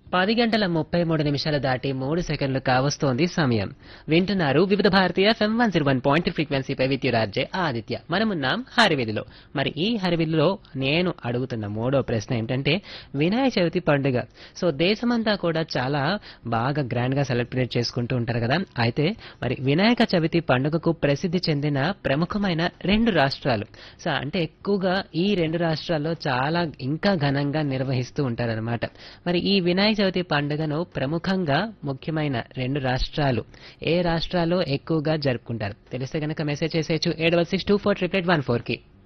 పది గంటల ముప్పై మూడు నిమిషాలు దాటి మూడు సెకండ్లు కావస్తోంది సమయం వింటున్నారు Vividh Bharati FM one zero one point ఫ్రీక్వెన్సీపై విద్యురార్జే ఆదిత్య మనమున్నాం హరివిధిలో మరి ఈ హరివిధిలో నేను అడుగుతున్న మూడో ప్రశ్న ఏంటంటే వినాయక చవితి పండుగ సో దేశమంతా కూడా చాలా బాగా గ్రాండ్ గా సెలబ్రేట్ చేసుకుంటూ ఉంటారు కదా అయితే మరి వినాయక చవితి పండుగకు ప్రసిద్ధి చెందిన ప్రముఖమైన రెండు రాష్ట్రాలు సో అంటే ఎక్కువగా ఈ రెండు రాష్ట్రాల్లో చాలా ఇంకా ఘనంగా నిర్వహిస్తూ ఉంటారన్నమాట మరి ఈ వినాయక చవితి పండుగను ప్రముఖంగా ముఖ్యమైన రెండు రాష్ట్రాలు ఏ రాష్ట్రాల్లో ఎక్కువగా జరుపుకుంటారు తెలిస్తే గనక మెసేజ్ చేసేయచ్చు ఏడు six two four triple eight one four కి